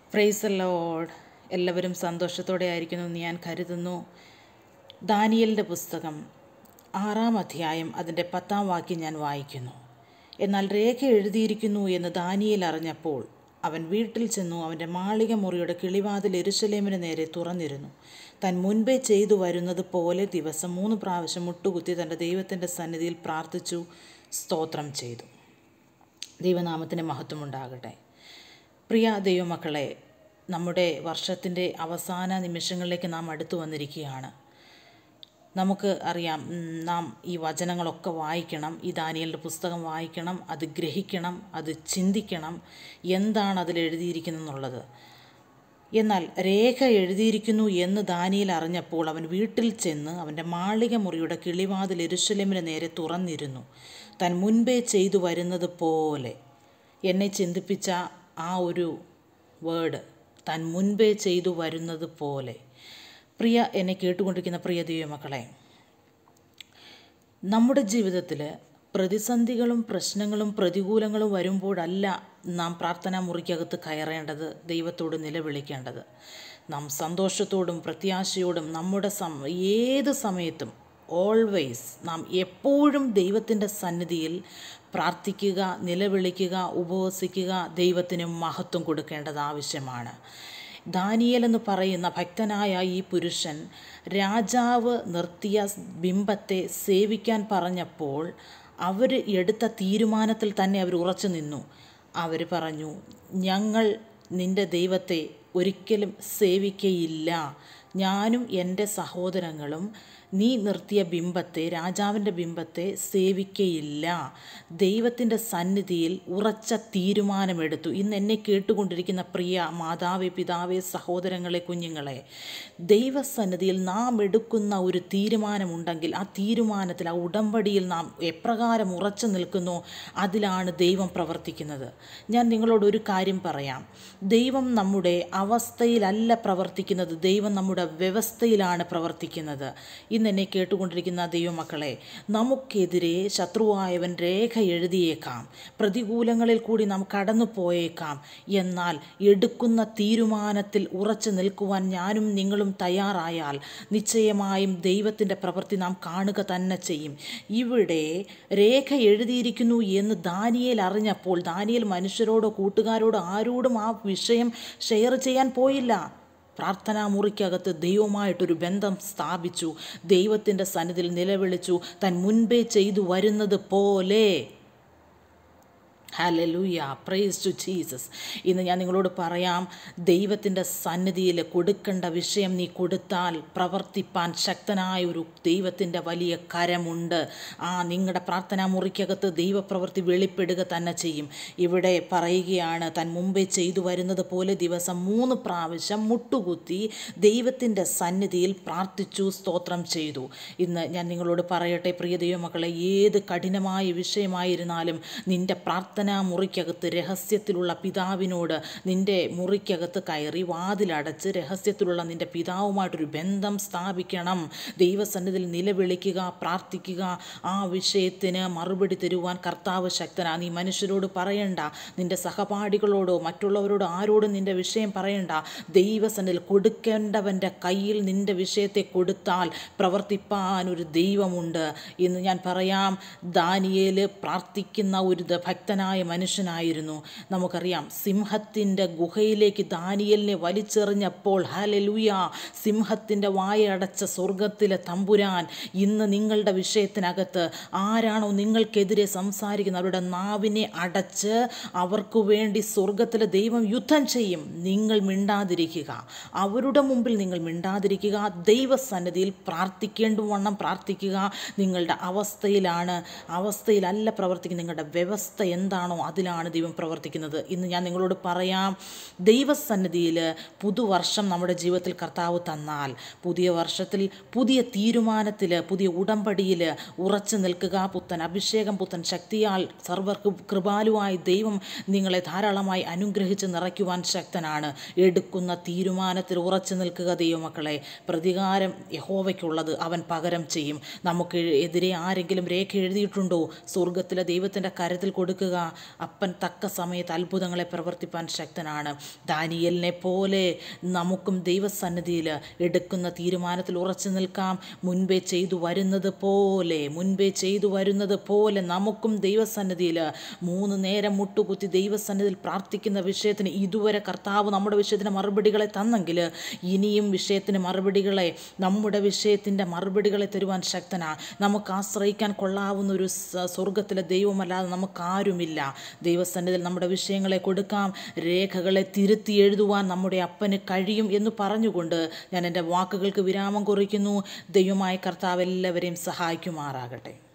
price load എല്ലാവരും സന്തോഷത്തോടെ ആയിരിക്കുന്നു എന്ന് ഞാൻ കരുതുന്നു ദാനിയലിൻ്റെ പുസ്തകം ആറാം അധ്യായം അതിൻ്റെ പത്താം വാക്യം ഞാൻ വായിക്കുന്നു എന്നാൽ രേഖ എഴുതിയിരിക്കുന്നു എന്ന് ദാനിയേൽ അറിഞ്ഞപ്പോൾ അവൻ വീട്ടിൽ ചെന്നു അവൻ്റെ മാളിക മുറിയുടെ കിളിവാതിൽ എരുശലേമിന് നേരെ തുറന്നിരുന്നു താൻ മുൻപേ ചെയ്തു വരുന്നത് പോലെ ദിവസം മൂന്ന് പ്രാവശ്യം മുട്ടുകുത്തി തൻ്റെ ദൈവത്തിൻ്റെ സന്നിധിയിൽ പ്രാർത്ഥിച്ചു സ്തോത്രം ചെയ്തു ദൈവനാമത്തിന് മഹത്വമുണ്ടാകട്ടെ പ്രിയ ദൈവമക്കളെ നമ്മുടെ വർഷത്തിൻ്റെ അവസാന നിമിഷങ്ങളിലേക്ക് നാം അടുത്തു വന്നിരിക്കുകയാണ് നമുക്ക് അറിയാം ഉം, നാം ഈ വചനങ്ങളൊക്കെ വായിക്കണം ഈ ദാനിയലിൻ്റെ പുസ്തകം വായിക്കണം അത് ഗ്രഹിക്കണം അത് ചിന്തിക്കണം എന്താണ് അതിൽ എഴുതിയിരിക്കുന്നതെന്നുള്ളത് എന്നാൽ രേഖ എഴുതിയിരിക്കുന്നു എന്ന് ദാനിയിൽ അറിഞ്ഞപ്പോൾ അവൻ വീട്ടിൽ ചെന്ന് അവൻ്റെ മാളിക മുറിയുടെ കിളിവാതിൽ എരുശലേമിന് നേരെ തുറന്നിരുന്നു താൻ മുൻപേ ചെയ്തു വരുന്നത് പോലെ എന്നെ ചിന്തിപ്പിച്ച ആ ഒരു വേർഡ് താൻ മുൻപേ ചെയ്തു വരുന്നത് പോലെ പ്രിയ എന്നെ കേട്ടുകൊണ്ടിരിക്കുന്ന പ്രിയ ദൈവമക്കളെ നമ്മുടെ ജീവിതത്തിൽ പ്രതിസന്ധികളും പ്രശ്നങ്ങളും പ്രതികൂലങ്ങളും വരുമ്പോഴല്ല നാം പ്രാർത്ഥനാ മുറിക്കകത്ത് കയറേണ്ടത് ദൈവത്തോട് നിലവിളിക്കേണ്ടത് നാം സന്തോഷത്തോടും പ്രത്യാശയോടും നമ്മുടെ സം ഏത് സമയത്തും ഓൾവേസ് നാം എപ്പോഴും ദൈവത്തിൻ്റെ സന്നിധിയിൽ പ്രാർത്ഥിക്കുക നിലവിളിക്കുക ഉപവസിക്കുക ദൈവത്തിന് മഹത്വം കൊടുക്കേണ്ടത് ആവശ്യമാണ് ദാനിയേൽ എന്ന് പറയുന്ന ഭക്തനായ ഈ പുരുഷൻ രാജാവ് നിർത്തിയ ബിംബത്തെ സേവിക്കാൻ പറഞ്ഞപ്പോൾ അവർ എടുത്ത തീരുമാനത്തിൽ തന്നെ അവർ ഉറച്ചു നിന്നു അവർ പറഞ്ഞു ഞങ്ങൾ നിൻ്റെ ദൈവത്തെ ഒരിക്കലും സേവിക്കയില്ല ഞാനും എൻ്റെ സഹോദരങ്ങളും നീ നിർത്തിയ ബിംബത്തെ രാജാവിൻ്റെ ബിംബത്തെ സേവിക്കയില്ല ദൈവത്തിൻ്റെ സന്നിധിയിൽ ഉറച്ച തീരുമാനമെടുത്തു ഇന്ന് എന്നെ കേട്ടുകൊണ്ടിരിക്കുന്ന പ്രിയ മാതാവേ പിതാവേ സഹോദരങ്ങളെ കുഞ്ഞുങ്ങളെ ദൈവസന്നിധിയിൽ നാം എടുക്കുന്ന ഒരു തീരുമാനമുണ്ടെങ്കിൽ ആ തീരുമാനത്തിൽ ആ ഉടമ്പടിയിൽ നാം എപ്രകാരം ഉറച്ചു നിൽക്കുന്നു അതിലാണ് ദൈവം പ്രവർത്തിക്കുന്നത് ഞാൻ നിങ്ങളോട് ഒരു കാര്യം പറയാം ദൈവം നമ്മുടെ അവസ്ഥയിലല്ല പ്രവർത്തിക്കുന്നത് ദൈവം നമ്മുടെ വ്യവസ്ഥയിലാണ് പ്രവർത്തിക്കുന്നത് ഇന്ന് എന്നെ കേട്ടുകൊണ്ടിരിക്കുന്ന ദൈവമക്കളെ നമുക്കെതിരെ ശത്രുവായവൻ രേഖ എഴുതിയേക്കാം പ്രതികൂലങ്ങളിൽ കൂടി നാം കടന്നു പോയേക്കാം എന്നാൽ എടുക്കുന്ന തീരുമാനത്തിൽ ഉറച്ചു നിൽക്കുവാൻ ഞാനും നിങ്ങളും തയ്യാറായാൽ നിശ്ചയമായും ദൈവത്തിൻ്റെ പ്രവൃത്തി നാം കാണുക തന്നെ ചെയ്യും ഇവിടെ രേഖ എഴുതിയിരിക്കുന്നു എന്ന് ദാനിയേൽ അറിഞ്ഞപ്പോൾ ദാനിയേൽ മനുഷ്യരോടോ കൂട്ടുകാരോടോ ആരോടും ആ വിഷയം ഷെയർ ചെയ്യാൻ പോയില്ല പ്രാർത്ഥനാ മുറിക്കകത്ത് ദൈവമായിട്ടൊരു ബന്ധം സ്ഥാപിച്ചു ദൈവത്തിൻ്റെ സന്നിധിയിൽ നിലവിളിച്ചു താൻ മുൻപേ ചെയ്തു വരുന്നത് പോലെ ഹലലൂയ പ്രൈസ് ടു ജീസസ് ഇന്ന് ഞാൻ നിങ്ങളോട് പറയാം ദൈവത്തിൻ്റെ സന്നിധിയിൽ കൊടുക്കേണ്ട വിഷയം നീ കൊടുത്താൽ പ്രവർത്തിപ്പാൻ ശക്തനായ ഒരു ദൈവത്തിൻ്റെ വലിയ കരമുണ്ട് ആ നിങ്ങളുടെ പ്രാർത്ഥനാ മുറിക്കകത്ത് ദൈവപ്രവൃത്തി വെളിപ്പെടുക തന്നെ ചെയ്യും ഇവിടെ പറയുകയാണ് താൻ മുമ്പേ ചെയ്തു വരുന്നത് പോലെ ദിവസം മൂന്ന് പ്രാവശ്യം മുട്ടുകുത്തി ദൈവത്തിൻ്റെ സന്നിധിയിൽ പ്രാർത്ഥിച്ചു സ്തോത്രം ചെയ്തു ഇന്ന് ഞാൻ നിങ്ങളോട് പറയട്ടെ പ്രിയ ദൈവമക്കളെ ഏത് കഠിനമായ വിഷയമായിരുന്നാലും നിൻ്റെ പ്രാർത്ഥനാ മുറിക്കകത്ത് രഹസ്യത്തിലുള്ള പിതാവിനോട് നിൻ്റെ മുറിക്കകത്ത് കയറി വാതിലടച്ച് രഹസ്യത്തിലുള്ള നിൻ്റെ പിതാവുമായിട്ടൊരു ബന്ധം സ്ഥാപിക്കണം ദൈവസന്നിധിയിൽ നിലവിളിക്കുക പ്രാർത്ഥിക്കുക ആ വിഷയത്തിന് മറുപടി തരുവാൻ കർത്താവ് ശക്തനാ നീ മനുഷ്യരോട് പറയണ്ട നിൻ്റെ സഹപാഠികളോടോ മറ്റുള്ളവരോടോ ആരോടും നിൻ്റെ വിഷയം പറയണ്ട ദൈവസന്നിധിയിൽ കൊടുക്കേണ്ടവൻ്റെ കയ്യിൽ നിൻ്റെ വിഷയത്തെ കൊടുത്താൽ പ്രവർത്തിപ്പാൻ ഒരു ദൈവമുണ്ട് എന്ന് ഞാൻ പറയാം ദാനിയേല് പ്രാർത്ഥിക്കുന്ന ഒരു ദ- ഭക്തനായ മനുഷ്യനായിരുന്നു നമുക്കറിയാം സിംഹത്തിൻ്റെ ഗുഹയിലേക്ക് ദാനിയലിനെ വലിച്ചെറിഞ്ഞപ്പോൾ ഹലലുയ സിംഹത്തിൻ്റെ വായടച്ച സ്വർഗത്തിലെ തമ്പുരാൻ ഇന്ന് നിങ്ങളുടെ വിഷയത്തിനകത്ത് ആരാണോ നിങ്ങൾക്കെതിരെ സംസാരിക്കുന്നത് അവരുടെ നാവിനെ അടച്ച് അവർക്ക് വേണ്ടി സ്വർഗത്തിലെ ദൈവം യുദ്ധം ചെയ്യും നിങ്ങൾ മിണ്ടാതിരിക്കുക അവരുടെ മുമ്പിൽ നിങ്ങൾ മിണ്ടാതിരിക്കുക ദൈവസന്നിധിയിൽ പ്രാർത്ഥിക്കേണ്ടുവണ്ണം പ്രാർത്ഥിക്കുക നിങ്ങളുടെ അവസ്ഥയിലാണ് അവസ്ഥയിലല്ല പ്രവർത്തിക്കുന്നത് നിങ്ങളുടെ വ്യവസ്ഥ എന്താണോ അതിലാണ് ദൈവം പ്രവർത്തിക്കുന്നത് ഇന്ന് ഞാൻ നിങ്ങളോട് പറയാം ദൈവസന്നിധിയിൽ പുതുവർഷം നമ്മുടെ ജീവിതത്തിൽ കർത്താവ് തന്നാൽ പുതിയ വർഷത്തിൽ പുതിയ തീരുമാനത്തിൽ പുതിയ ഉടമ്പടിയിൽ ഉറച്ചു നിൽക്കുക പുത്തൻ അഭിഷേകം പുത്തൻ ശക്തിയാൽ സർവർക്ക് കൃപാലുവായി ദൈവം നിങ്ങളെ ധാരാളമായി അനുഗ്രഹിച്ച് നിറയ്ക്കുവാൻ ശക്തനാണ് എടുക്കുന്ന തീരുമാനത്തിൽ ഉറച്ചു നിൽക്കുക ദൈവമക്കളെ പ്രതികാരം യഹോവയ്ക്കുള്ളത് അവൻ പകരം ചെയ്യും നമുക്ക് എതിരെ ആരെങ്കിലും രേഖ എഴുതിയിട്ടുണ്ടോ സ്വർഗത്തിലെ ദൈവത്തിൻ്റെ കരത്തിൽ കൊടുക്കുക അപ്പൻ തക്ക സമയത്ത് അത്ഭുതങ്ങളെ പ്രവർത്തിപ്പാൻ ശക്തനാണ് ദാനിയലിനെ പോലെ നമുക്കും ദൈവസന്നിധിയിൽ എടുക്കുന്ന തീരുമാനത്തിൽ ഉറച്ചു നിൽക്കാം മുൻപേ ചെയ്തു വരുന്നത് പോലെ മുൻപേ ചെയ്തു വരുന്നത് പോലെ നമുക്കും ദൈവസന്നിധിയിൽ മൂന്ന് നേരം മുട്ടുകുത്തി ദൈവസന്നിധിയിൽ പ്രാർത്ഥിക്കുന്ന വിഷയത്തിന് ഇതുവരെ കർത്താവ് നമ്മുടെ വിഷയത്തിന് മറുപടികളെ തന്നെങ്കിൽ ഇനിയും വിഷയത്തിന് മറുപടികളെ നമ്മുടെ വിഷയത്തിൻ്റെ മറുപടികളെ തരുവാൻ ശക്തനാ നമുക്ക് ആശ്രയിക്കാൻ കൊള്ളാവുന്ന ഒരു സ- സ്വർഗത്തിലെ ദൈവമല്ലാതെ നമുക്കാരുമില്ല ദൈവസന്നിധിയിൽ നമ്മുടെ വിഷയങ്ങളെ കൊടുക്കാം രേഖകളെ തിരുത്തി എഴുതുവാൻ നമ്മുടെ അപ്പന് കഴിയും എന്ന് പറഞ്ഞുകൊണ്ട് ഞാൻ എൻ്റെ വാക്കുകൾക്ക് വിരാമം കുറിക്കുന്നു ദൈവമായ കർത്താവ് എല്ലാവരെയും സഹായിക്കുമാറാകട്ടെ